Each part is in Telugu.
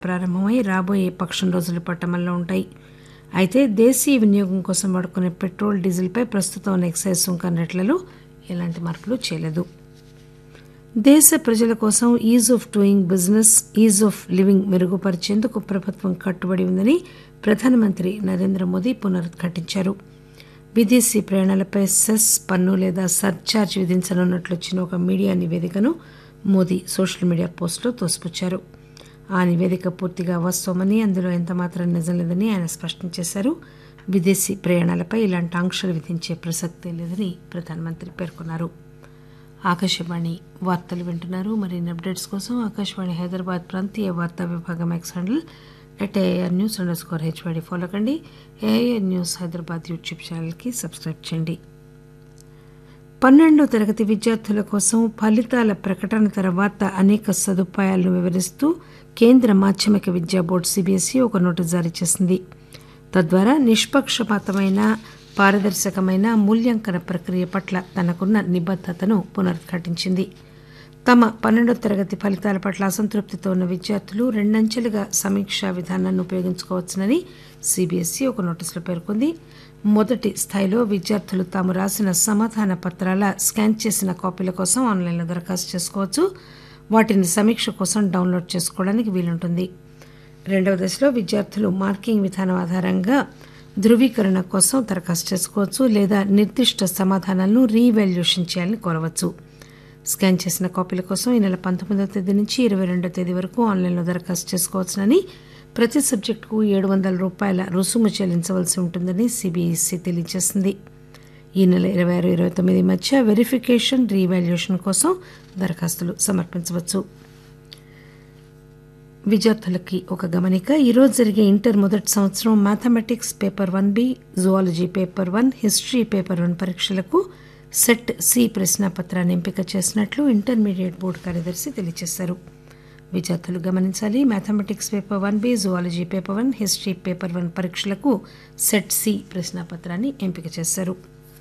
ప్రారంభమై రాబోయే పక్షం రోజుల పాటు అమల్లో ఉంటాయి అయితే దేశీయ వినియోగం కోసం వాడుకునే పెట్రోల్ డీజిల్పై ప్రస్తుతం ఉన్న ఎక్సైజ్ సుంకం రేట్లలో ఎలాంటి మార్పులు చేయలేదు దేశ ప్రజల కోసం ease of doing business ease of living మెరుగుపరిచేందుకు ప్రభుత్వం కట్టుబడి ఉందని ప్రధానమంత్రి నరేంద్ర మోదీ పునరుద్ఘాటించారు విదేశీ ప్రయాణాలపై సెస్ పన్ను లేదా సర్ఛార్జ్ విధించనున్నట్లు వచ్చిన ఒక మీడియా నివేదికను మోదీ సోషల్ మీడియా పోస్టులో తోసిపుచ్చారు ఆ నివేదిక పూర్తిగా వాస్తవమని అందులో ఎంతమాత్రం నిజం లేదని ఆయన స్పష్టం చేశారు విదేశీ ప్రయాణాలపై ఇలాంటి ఆంక్షలు విధించే ప్రసక్తే లేదని ప్రధానమంత్రి పేర్కొన్నారు ఆకాశవాణి వార్తలు వింటున్నారు మరిన్ని అప్డేట్స్ కోసం ఆకాశవాణి హైదరాబాద్ ప్రాంతీయ వార్తా విభాగం X handle at AR news underscore HYD follow కండి ఏఆర్ న్యూస్ హైదరాబాద్ యూట్యూబ్ ఛానల్కి సబ్స్క్రైబ్ చేయండి పన్నెండో తరగతి విద్యార్థుల కోసం ఫలితాల ప్రకటన తర్వాత అనేక సదుపాయాలను వివరిస్తూ కేంద్ర మాధ్యమిక విద్యా బోర్డు సిబిఎస్ఈ ఒక నోటీసు జారీ చేసింది తద్వారా నిష్పక్షపాతమైన పారదర్శకమైన మూల్యాంకన ప్రక్రియ పట్ల తనకున్న నిబద్దతను పునరుద్ఘాటించింది తమ పన్నెండో తరగతి ఫలితాల పట్ల అసంతృప్తితో ఉన్న విద్యార్థులు రెండంచెలుగా సమీక్షా విధానాన్ని ఉపయోగించుకోవచ్చునని సిబిఎస్ఈ ఒక నోటీసులో పేర్కొంది మొదటి స్థాయిలో విద్యార్థులు తాము రాసిన సమాధాన పత్రాల స్కాన్ చేసిన కాపీల కోసం ఆన్లైన్లో దరఖాస్తు చేసుకోవచ్చు వాటిని సమీక్ష కోసం డౌన్లోడ్ చేసుకోవడానికి వీలుంటుంది రెండవ దశలో విద్యార్థులు మార్కింగ్ విధానం ఆధారంగా ధృవీకరణ కోసం దరఖాస్తు చేసుకోవచ్చు లేదా నిర్దిష్ట సమాధానాలను రీవాల్యుయేషన్ చేయాలని కోరవచ్చు స్కాన్ చేసిన కాపీల కోసం ఈ నెల పంతొమ్మిదవ తేదీ నుంచి ఇరవై రెండవ తేదీ వరకు ఆన్లైన్లో దరఖాస్తు చేసుకోవచ్చునని ప్రతి సబ్జెక్టుకు ఏడు వందల రూపాయల రుసుము చెల్లించవలసి ఉంటుందని సిబిఎస్ఈ తెలియజేసింది ఈ నెల ఇరవై ఆరు ఇరవై తొమ్మిది మధ్య వెరిఫికేషన్ రీవాల్యుయేషన్ కోసం దరఖాస్తులు సమర్పించవచ్చు విద్యార్థులకి ఒక గమనిక ఈరోజు జరిగే ఇంటర్ మొదటి సంవత్సరం mathematics paper one B zoology paper one history paper one పరీక్షలకు సెట్ సి ప్రశ్నాపత్రాన్ని ఎంపిక చేసినట్లు ఇంటర్మీడియట్ బోర్డు కార్యదర్శి తెలియజేశారు విద్యార్థులు గమనించాలి mathematics paper one B zoology paper one history paper one పరీక్షలకు సెట్ సి ప్రశ్నాపత్రాన్ని ఎంపిక చేశారు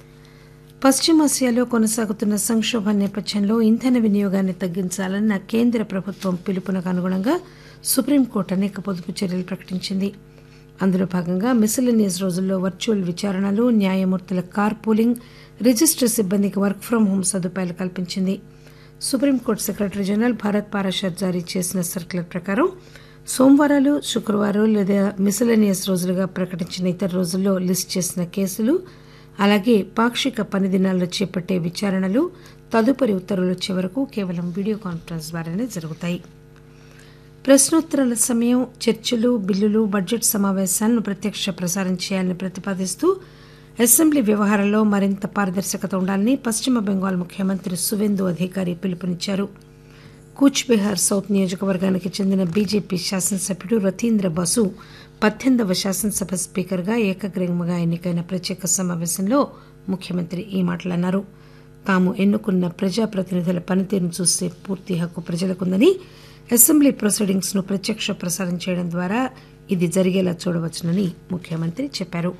పశ్చిమాసియాలో కొనసాగుతున్న సంక్షోభం నేపథ్యంలో ఇంధన వినియోగాన్ని తగ్గించాలన్న కేంద్ర ప్రభుత్వం పిలుపునకు అనుగుణంగా సుప్రీంకోర్టు అనేక పొదుపు చర్యలు ప్రకటించింది అందులో భాగంగా మిసిలినియస్ రోజుల్లో వర్చువల్ విచారణలు న్యాయమూర్తుల కార్ పూలింగ్ రిజిస్టర్ సిబ్బందికి వర్క్ ఫ్రం హోం సదుపాయాలు కల్పించింది supreme court secretary general Bharat Parashar జారీ చేసిన సర్క్యులర్ ప్రకారం సోమవారాలు శుక్రవారం లేదా మిసిలినియస్ రోజులుగా ప్రకటించిన ఇతర రోజుల్లో లిస్ట్ చేసిన కేసులు అలాగే పాక్షిక పని దినాల్లో చేపట్టే విచారణలు తదుపరి ఉత్తర్వులు వచ్చే వరకు కేవలం వీడియో కాన్ఫరెన్స్ ద్వారానే జరుగుతాయి ప్రశ్నోత్తరాల సమయం చర్చలు బిల్లులు బడ్జెట్ సమావేశాలను ప్రత్యక్ష ప్రసారం చేయాలని ప్రతిపాదిస్తూ అసెంబ్లీ వ్యవహారాల్లో మరింత పారదర్శకత ఉండాలని పశ్చిమ బెంగాల్ ముఖ్యమంత్రి సువేందు అధికారి పిలుపునిచ్చారు కూచ్ బెహార్ సౌత్ నియోజకవర్గానికి చెందిన బీజేపీ శాసనసభ్యుడు రతీంద్ర బసు పద్దెనిమిదవ శాసనసభ స్పీకర్గా ఏకగ్రీవంగా ఎన్నికైన ప్రత్యేక సమావేశంలో ముఖ్యమంత్రి ఈ మాటలన్నారు తాము ఎన్నుకున్న ప్రజాప్రతినిధుల పనితీరును చూసే పూర్తి హక్కు ప్రజలకుందని అసెంబ్లీ ప్రొసీడింగ్స్ ను ప్రత్యక్ష ప్రసారం చేయడం ద్వారా ఇది జరిగేలా చూడవచ్చునని ముఖ్యమంత్రి చెప్పారు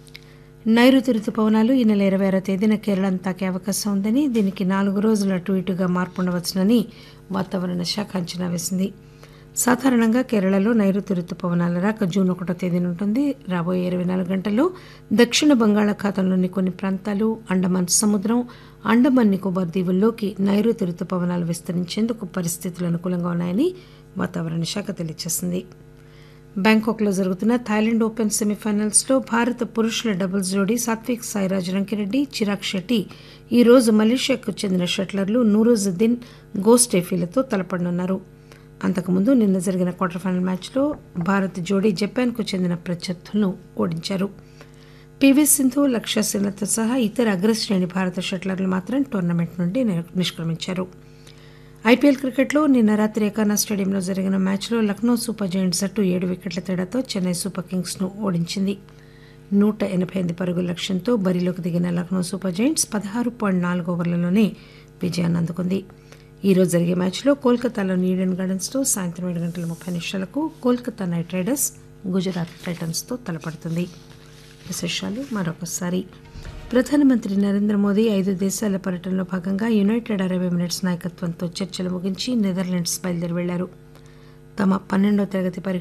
నైరుతి రుతుపవనాలు ఈ నెల ఇరవై ఆరో తేదీన కేరళను తాకే అవకాశం ఉందని దీనికి నాలుగు రోజుల అటు ఇటుగా మార్పు ఉండవచ్చునని వాతావరణ శాఖ అంచనా వేసింది సాధారణంగా కేరళలో నైరుతి రుతుపవనాల రాక జూన్ ఒకటో తేదీన ఉంటుంది రాబోయే ఇరవై నాలుగు గంటల్లో దక్షిణ బంగాళాఖాతంలోని కొన్ని ప్రాంతాలు అండమాన్ సముద్రం అండమాన్ నికోబార్ దీవుల్లోకి నైరుతి రుతుపవనాలు విస్తరించేందుకు పరిస్థితులు అనుకూలంగా ఉన్నాయని వాతావరణ శాఖ తెలియజేసింది బ్యాంకాక్లో జరుగుతున్న థాయిలాండ్ ఓపెన్ సెమీఫైనల్స్లో భారత పురుషుల డబుల్స్ జోడీ సాత్విక్ సాయిరాజ్ రంకిరెడ్డి చిరాగ్ షెట్టి ఈ రోజు మలేషియాకు చెందిన షట్లర్లు నూరుజుద్దీన్ గోస్టేఫీలతో తలపడనున్నారు అంతకుముందు నిన్న జరిగిన క్వార్టర్ ఫైనల్ మ్యాచ్లో భారత్ జోడీ జపాన్కు చెందిన ప్రత్యర్థులను ఓడించారు పివి సింధు లక్ష్య సేనతో సహా ఇతర అగ్రశ్రేణి భారత షట్లర్లు మాత్రం టోర్నమెంట్ నుండి నిష్క్రమించారు ఐపీఎల్ క్రికెట్లో నిన్న రాత్రి ఏకానా స్టేడియంలో జరిగిన మ్యాచ్లో లక్నో సూపర్ జైంట్స్ జట్టు ఏడు వికెట్ల తేడాతో చెన్నై సూపర్ కింగ్స్ ను ఓడించింది నూట ఎనభై ఎనిమిది పరుగుల లక్ష్యంతో బరిలోకి దిగిన లక్నో సూపర్ జైంట్స్ పదహారు పాయింట్ నాలుగు ఓవర్లలోనే విజయాన్ని అందుకుంది ఈ రోజు జరిగే మ్యాచ్లో కోల్కతాలోని ఈడెన్ గార్డెన్స్తో సాయంత్రం ఏడు గంటల ముప్పై నిమిషాలకు కోల్కతా నైట్ రైడర్స్ గుజరాత్ టైటన్స్తో తలపడుతుంది విశేషాలు మరొకసారి ప్రధానమంత్రి నరేంద్ర మోదీ ఐదు దేశాల పర్యటనలో భాగంగా యునైటెడ్ అరబ్ ఎమిరేట్స్ నాయకత్వంతో చర్చలు ముగించి నెదర్లాండ్స్ బయలుదేరి వెళ్లారు తమ పన్నెండో తరగతి పరీక్ష